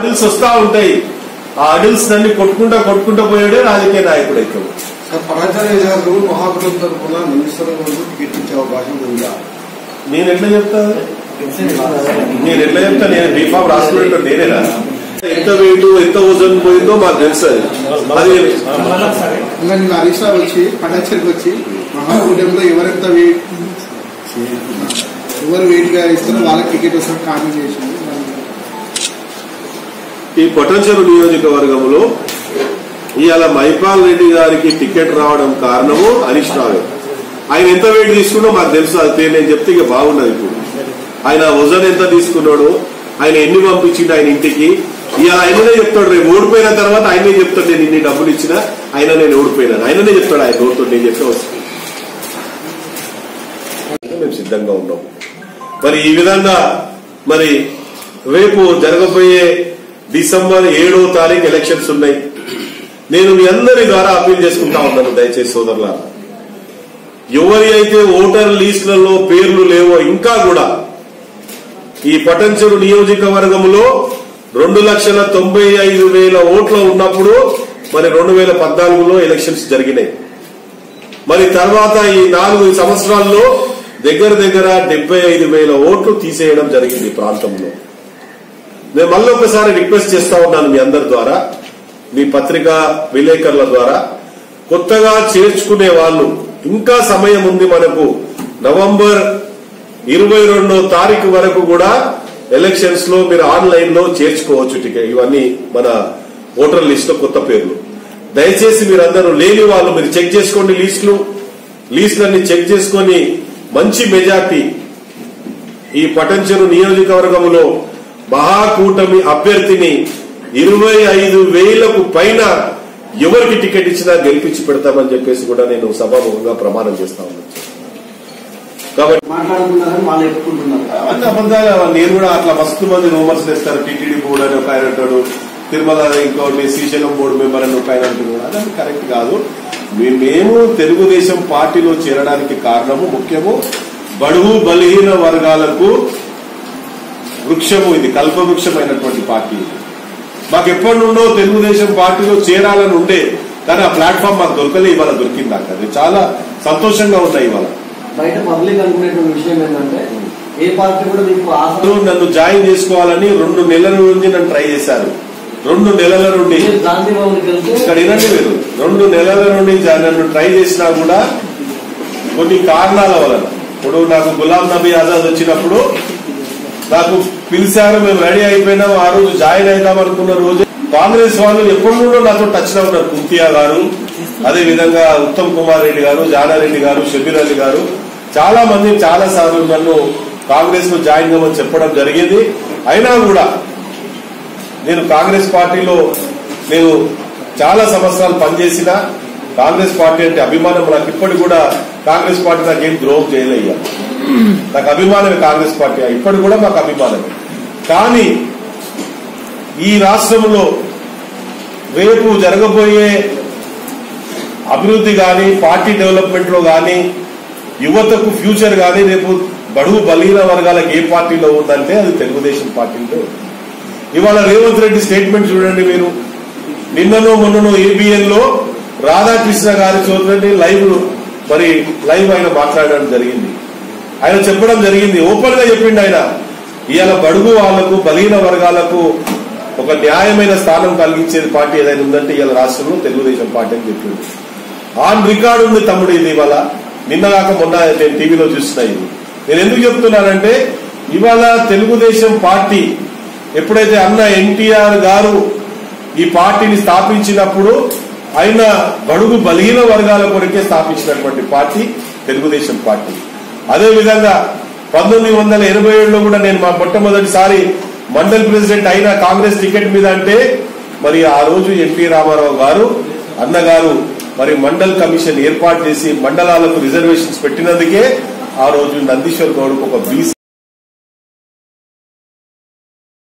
అడిల్స్ వస్తా ఉంటాయి ఆ అడిల్స్ అన్ని కొట్టుకుంటా కొట్టుకుంటా పోయాడే రాజకీయ నాయకుడు అయితే సార్ పరాచార్య గారు మహాకులం తరఫున మినిస్టర్ ముందు టికెట్ ఇచ్చే అవకాశం ఉందా నేను ఎట్లా చెప్తా నేను ఎట్లా చెప్తా నేను బీఫామ్ రాసుకున్నట్టు నేనేనా ఎంత వెయిట్ ఎంత ఓజన్ పోయిందో మాకు తెలుసు అది. అది ఇంకా నేను హరీష్ రావు వచ్చి పటాచరికి వచ్చి మహాకూటమిలో ఎవరెంత వెయిట్ ఎవరు వెయిట్ గా ఇస్తారో వాళ్ళకి టికెట్ వస్తుంది కామెంట్ చేసింది ఈ పొటెన్షియల్ నియోజకవర్గంలో ఇవాళ మైపాల్ రెడ్డి గారికి టికెట్ రావడం కారణము హరీష్ రావే ఆయన ఎంత వెయిట్ తీసుకున్నో మాకు తెలుసు అది నేను చెప్తే ఇక బాగున్నది ఇప్పుడు ఆయన వజన్ ఎంత తీసుకున్నాడు ఆయన ఎన్ని పంపించిండు ఆయన ఇంటికి ఇవాళ ఆయననే చెప్తాడు రేపు ఓడిపోయిన తర్వాత ఆయనే చెప్తాడు నేను ఇన్ని డబ్బులు ఇచ్చినా ఆయన నేను ఓడిపోయినాను ఆయననే చెప్తాడు ఆయన నోటితో నేను చెప్తే వస్తుంది మేము సిద్ధంగా ఉన్నాం మరి ఈ విధంగా మరి రేపు జరగబోయే డిసెంబర్ ఏడో తారీఖు ఎలక్షన్స్ ఉన్నాయి నేను మీ అందరి ద్వారా అప్పీల్ చేసుకుంటా ఉన్నాను దయచేసి సోదరులారా ఎవరి అయితే ఓటర్ లిస్టులలో పేర్లు లేవో ఇంకా కూడా ఈ పటంచెరు నియోజకవర్గంలో రెండు లక్షల తొంభై ఐదు వేల ఓట్లు ఉన్నప్పుడు మరి రెండు వేల పద్నాలుగులో ఎలక్షన్స్ జరిగినాయి మరి తర్వాత ఈ నాలుగు సంవత్సరాల్లో దగ్గర దగ్గర డెబ్బై ఐదు వేల ఓట్లు తీసేయడం జరిగింది ఈ ప్రాంతంలో నేను మళ్ళీ ఒకసారి రిక్వెస్ట్ చేస్తా ఉన్నాను మీ అందరి ద్వారా మీ పత్రికా విలేకరుల ద్వారా కొత్తగా చేర్చుకునే వాళ్ళు ఇంకా సమయం ఉంది మనకు నవంబర్ ఇరవై రెండో తారీఖు వరకు కూడా ఎలక్షన్స్ లో మీరు ఆన్లైన్ లో చేర్చుకోవచ్చు టికెట్ ఇవన్నీ మన ఓటర్ లిస్ట్ లో కొత్త పేర్లు దయచేసి మీరందరూ లేని వాళ్ళు మీరు చెక్ చేసుకోండి లిస్టులు లిస్టులన్నీ చెక్ చేసుకొని మంచి మెజార్టీ ఈ పటంచెరు నియోజకవర్గంలో మహాకూటమి అభ్యర్థిని ఇరవై ఐదు వేలకు పైన ఎవరికి టికెట్ ఇచ్చినా గెలిపించి పెడతామని చెప్పేసి కూడా నేను సభాముఖంగా ప్రమాణం చేస్తా ఉన్నాను కాబట్టి మాట్లాడుతున్నారని వాళ్ళు ఎత్తుకుంటున్నారు అవన్నీ అబద్ధాలు అవన్నీ. నేను కూడా అట్లా మస్తు మంది రూమర్స్ తెస్తారు టీటీడీ బోర్డు అని ఒక ఆయన అంటాడు తిరుమల ఇంకోటి శ్రీశైలం బోర్డు మెంబర్ అని ఒక ఆయన అంటున్నాడు అదంతా కరెక్ట్ కాదు మే- మేము తెలుగుదేశం పార్టీలో చేరడానికి కారణము ముఖ్యము బడుగు బలహీన వర్గాలకు వృక్షము ఇది కల్పవృక్షమైనటువంటి పార్టీ ఇది మాకు ఎప్పటి నుండో తెలుగుదేశం పార్టీలో చేరాలని ఉండే కానీ ఆ ప్లాట్ఫామ్ మాకు దొరకలే ఇవాళ దొరికింది నాకు అది చాలా సంతోషంగా ఉన్నాయి ఇవాళ బయట పబ్లిక్ అనుకునేటువంటి విషయం ఏంటంటే ఏ పార్టీ కూడా మీకు ఆశ అందరూ నన్ను జాయిన్ చేసుకోవాలని రెండు నెలల నుండి నన్ను ట్రై చేశారు రెండు నెలల నుండి మీరు గాంధీ భవన్కి వెళ్తే ఇక్కడ వినండి మీరు రెండు నెలల నుండి జా- నన్ను ట్రై చేసినా కూడా కొన్ని కారణాల వలన ఇప్పుడు నాకు గులాం నబీ ఆజాద్ వచ్చినప్పుడు నాకు పిలిచారు మేము రెడీ అయిపోయినాం ఆ రోజు జాయిన్ అవుదాం అనుకున్న రోజు కాంగ్రెస్ వాళ్ళు ఎప్పటి నుండో నాతో టచ్ లో ఉన్నారు కుంతియా గారు అదే విధంగా ఉత్తమ్ కుమార్ రెడ్డి గారు జానారెడ్డి గారు షబీర్ అలీ గారు చాలా మంది చాలా సార్లు నన్ను కాంగ్రెస్ లో జాయిన్ కావని చెప్పడం జరిగింది అయినా కూడా నేను కాంగ్రెస్ పార్టీలో నేను చాలా సంవత్సరాలు పనిచేసిన కాంగ్రెస్ పార్టీ అంటే అభిమానం నాకు ఇప్పటికి కూడా కాంగ్రెస్ పార్టీ నాకు ఏం ద్రోహం చేయలేయ్యా నాకు అభిమానమే కాంగ్రెస్ పార్టీ ఇప్పటికి కూడా మాకు అభిమానమే కానీ ఈ రాష్ట్రంలో రేపు జరగబోయే అభివృద్ధి గాని పార్టీ డెవలప్మెంట్ లో గాని యువతకు ఫ్యూచర్ గాని రేపు బడుగు బలీన వర్గాలకు ఏ పార్టీలో ఉందంటే అది తెలుగుదేశం పార్టీలో ఉంది. ఇవాళ రేవంత్ రెడ్డి స్టేట్మెంట్ చూడండి మీరు నిన్ననో మొన్ననో ఏబిఎన్ లో రాధాకృష్ణ గారి చూడండి లైవ్ మరి లైవ్ ఆయన మాట్లాడడం జరిగింది ఆయన చెప్పడం జరిగింది ఓపెన్ గా చెప్పిండు ఆయన ఇవాళ బడుగు వాళ్లకు బలహీన వర్గాలకు ఒక న్యాయమైన స్థానం కలిగించే పార్టీ ఏదైనా ఉందంటే ఇవాళ రాష్ట్రంలో తెలుగుదేశం పార్టీ అని చెప్పింది ఆన్ రికార్డు ఉంది తమ్ముడు ఇది ఇవాళ నిన్న కాక మొన్న నేను టీవీలో చూస్తున్నా ఇది నేను ఎందుకు చెప్తున్నానంటే ఇవాళ తెలుగుదేశం పార్టీ ఎప్పుడైతే అన్న ఎన్టీఆర్ గారు ఈ పార్టీని స్థాపించినప్పుడు ఆయన బడుగు బలహీన వర్గాల కొరకే స్థాపించినటువంటి పార్టీ తెలుగుదేశం పార్టీ అదే విధంగా పంతొమ్మిది వందల ఎనభై ఏడులో కూడా నేను మా మొట్టమొదటిసారి మండల్ ప్రెసిడెంట్ అయిన కాంగ్రెస్ టికెట్ మీద అంటే మరి ఆ రోజు ఎన్టీ రామారావు గారు అన్నగారు మరి మండల్ కమిషన్ ఏర్పాటు చేసి మండలాలకు రిజర్వేషన్స్ పెట్టినందుకే ఆ రోజు నందీశ్వర్ గౌడ్కు ఒక బీసీ